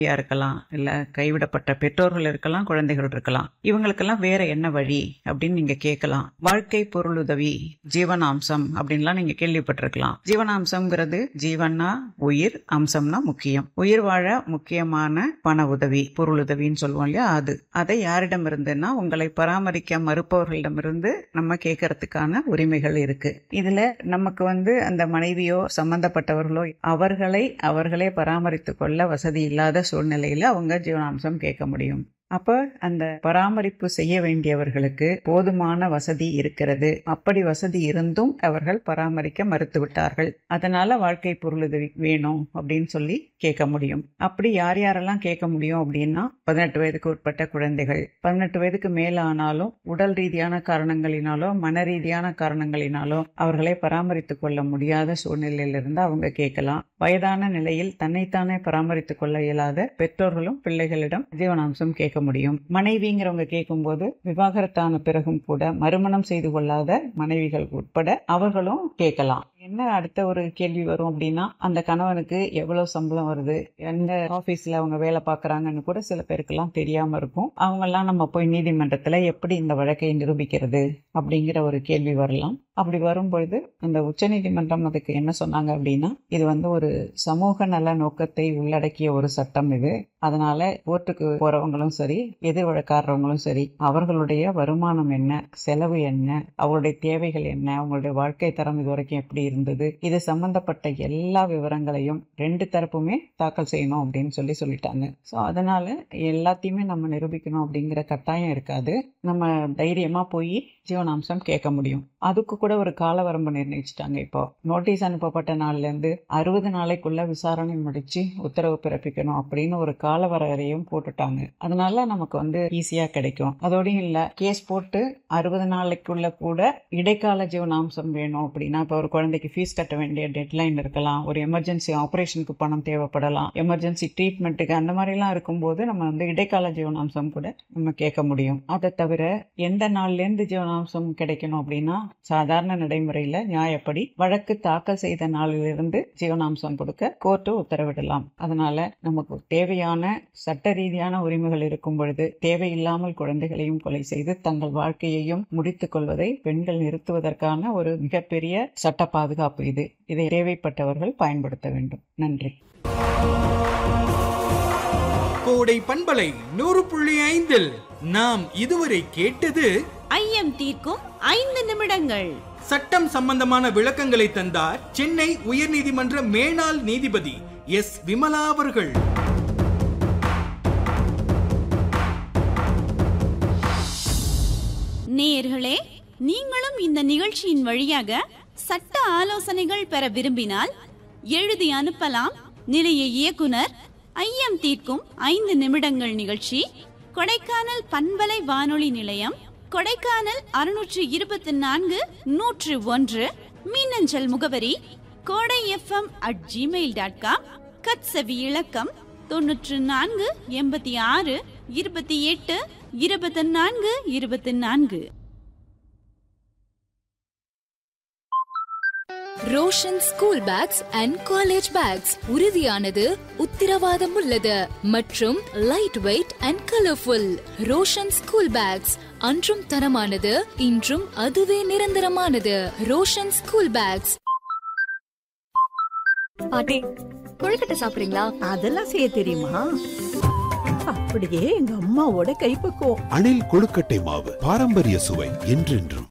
யா இருக்கலாம் இல்ல கைவிடப்பட்ட பெற்றோர்கள் இருக்கலாம் குழந்தைகள் இருக்கலாம் இவங்களுக்கெல்லாம் வேற என்ன வழி அப்படின்னு நீங்க கேட்கலாம் வாழ்க்கை பொருளுதவி ஜீவனாம்சம் அப்படின்லாம் நீங்க கேள்விப்பட்டிருக்கலாம் ஜீவனாம்சம்ங்கிறது ஜீவன்னா உயிர் அம்சம்னா முக்கியம் உயிர் வாழ முக்கியமான பண உதவி பொருளுதவின்னு சொல்லுவோம் இல்லையா அது அதை யாரிடம் இருந்துன்னா உங்களை பராமரிக்க மறுப்பவர்களிடமிருந்து நம்ம கேட்கறதுக்கான உரிமைகள் இருக்கு இதுல நமக்கு வந்து அந்த மனைவியோ சம்பந்தப்பட்டவர்களோ அவர்களை அவர்களே பராமரித்து கொள்ள வசதி இல்லாத சூழ்நிலையில அவங்க ஜீவனாம்சம் கேட்க முடியும் அப்ப அந்த பராமரிப்பு செய்ய வேண்டியவர்களுக்கு போதுமான வசதி இருக்கிறது அப்படி வசதி இருந்தும் அவர்கள் பராமரிக்க மறுத்து விட்டார்கள் அதனால வாழ்க்கை பொருளுதவி வேணும் அப்படின்னு சொல்லி கேட்க முடியும் அப்படி யார் யாரெல்லாம் கேட்க முடியும் அப்படின்னா பதினெட்டு வயதுக்கு உட்பட்ட குழந்தைகள் பதினெட்டு வயதுக்கு மேல ஆனாலும் உடல் ரீதியான காரணங்களினாலோ மன ரீதியான காரணங்களினாலோ அவர்களை பராமரித்துக் கொள்ள முடியாத சூழ்நிலையிலிருந்து அவங்க கேட்கலாம் வயதான நிலையில் தன்னைத்தானே பராமரித்துக் கொள்ள இயலாத பெற்றோர்களும் பிள்ளைகளிடம் ஜீவனாம்சம் கேட்க முடியும் மனைவிங்கிறவங்க கேட்கும்போது விவாகரத்தான பிறகும் கூட மறுமணம் செய்து கொள்ளாத மனைவிகள் உட்பட அவர்களும் கேட்கலாம் என்ன அடுத்த ஒரு கேள்வி வரும் அப்படின்னா அந்த கணவனுக்கு எவ்வளவு சம்பளம் வருது எந்த ஆபீஸ்ல அவங்க வேலை பார்க்கறாங்கன்னு கூட சில பேருக்கெல்லாம் தெரியாம இருக்கும் அவங்கெல்லாம் நம்ம போய் நீதிமன்றத்துல எப்படி இந்த வழக்கை நிரூபிக்கிறது அப்படிங்கிற ஒரு கேள்வி வரலாம் அப்படி வரும்பொழுது அந்த உச்சநீதிமன்றம் அதுக்கு என்ன சொன்னாங்க அப்படின்னா இது வந்து ஒரு சமூக நல நோக்கத்தை உள்ளடக்கிய ஒரு சட்டம் இது அதனால கோர்ட்டுக்கு போறவங்களும் சரி எதிர் வழக்காடுறவங்களும் சரி அவர்களுடைய வருமானம் என்ன செலவு என்ன அவங்களுடைய தேவைகள் என்ன அவங்களுடைய வாழ்க்கை தரம் இது வரைக்கும் எப்படி இருந்தது இது சம்பந்தப்பட்ட எல்லா விவரங்களையும் ரெண்டு தரப்புமே தாக்கல் செய்யணும் அப்படின்னு சொல்லி சொல்லிட்டாங்க ஸோ அதனால எல்லாத்தையுமே நம்ம நிரூபிக்கணும் அப்படிங்கிற கட்டாயம் இருக்காது நம்ம தைரியமா போய் ஜீவனாம்சம் கேட்க முடியும் அதுக்கு கூட ஒரு கால வரம்பு நிர்ணயிச்சிட்டாங்க இப்போ நோட்டீஸ் அனுப்பப்பட்ட நாள்ல இருந்து அறுபது நாளைக்குள்ள விசாரணை முடிச்சு உத்தரவு பிறப்பிக்கணும் அப்படின்னு ஒரு கால வரையறையும் போட்டுட்டாங்க அதனால நமக்கு வந்து ஈஸியா கிடைக்கும் அதோடையும் இல்ல கேஸ் போட்டு அறுபது நாளைக்குள்ள கூட இடைக்கால ஜீவனாம்சம் வேணும் அப்படின்னா இப்போ ஒரு குழந்தைக்கு ஃபீஸ் கட்ட வேண்டிய டெட்லைன் இருக்கலாம் ஒரு எமர்ஜென்சி ஆபரேஷனுக்கு பணம் தேவைப்படலாம் எமர்ஜென்சி ட்ரீட்மெண்ட்டுக்கு அந்த மாதிரிலாம் இருக்கும்போது நம்ம வந்து இடைக்கால ஜீவனாம்சம் கூட நம்ம கேட்க முடியும் அதை தவிர எந்த நாள்லேருந்து ஜீவனாம்சம் கிடைக்கணும் அப்படின்னா சாதாரண நடைமுறையில நியாயப்படி வழக்கு தாக்கல் செய்த நாளிலிருந்து ஜீவனாம்சம் கொடுக்க கோர்ட்டு உத்தரவிடலாம் அதனால நமக்கு தேவையான சட்ட ரீதியான உரிமைகள் இருக்கும் பொழுது தேவையில்லாமல் குழந்தைகளையும் கொலை செய்து தங்கள் வாழ்க்கையையும் முடித்துக் கொள்வதை பெண்கள் நிறுத்துவதற்கான ஒரு மிகப்பெரிய சட்ட பாதுகாப்பு இது இதை தேவைப்பட்டவர்கள் பயன்படுத்த வேண்டும் நன்றி கோடை பண்பலை நூறு புள்ளி ஐந்தில் நாம் இதுவரை கேட்டது ஐயம் தீர்க்கும் ஐந்து நிமிடங்கள் சட்டம் சம்பந்தமான விளக்கங்களை தந்தார் சென்னை உயர்நீதிமன்ற மேனாள் நீதிபதி எஸ் விமலா அவர்கள் நேயர்களே நீங்களும் இந்த நிகழ்ச்சியின் வழியாக சட்ட ஆலோசனைகள் பெற விரும்பினால் எழுதி அனுப்பலாம் நிலைய இயக்குனர் ஐயம் தீர்க்கும் ஐந்து நிமிடங்கள் நிகழ்ச்சி கொடைக்கானல் பண்பலை வானொலி நிலையம் கொடைக்கானல் அறுநூற்று இருபத்தி நான்கு நூற்று ஒன்று மின்னஞ்சல் முகவரி Kodai FM at Gmail dot com கட்சவி இலக்கம் தொன்னூற்று நான்கு எண்பத்தி ஆறு இருபத்தி எட்டு இருபத்தி நான்கு இருபத்தி நான்கு Roshan school bags and college bags உறுதியானது உத்திரவாதம் உள்ளது மற்றும் light weight and colourful Roshan school bags அன்றும் தரமானது இன்றும் அதுவே நிரந்தரமானது ரோஷன் ஸ்கூல் பேக்ஸ் பாட்டி கொழுக்கட்டை சாப்பிடுறீங்களா அதெல்லாம் செய்ய தெரியுமா அப்படியே எங்க அம்மாவோட கைப்பக்குவம் அணில் கொழுக்கட்டை மாவு பாரம்பரிய சுவை என்றென்றும்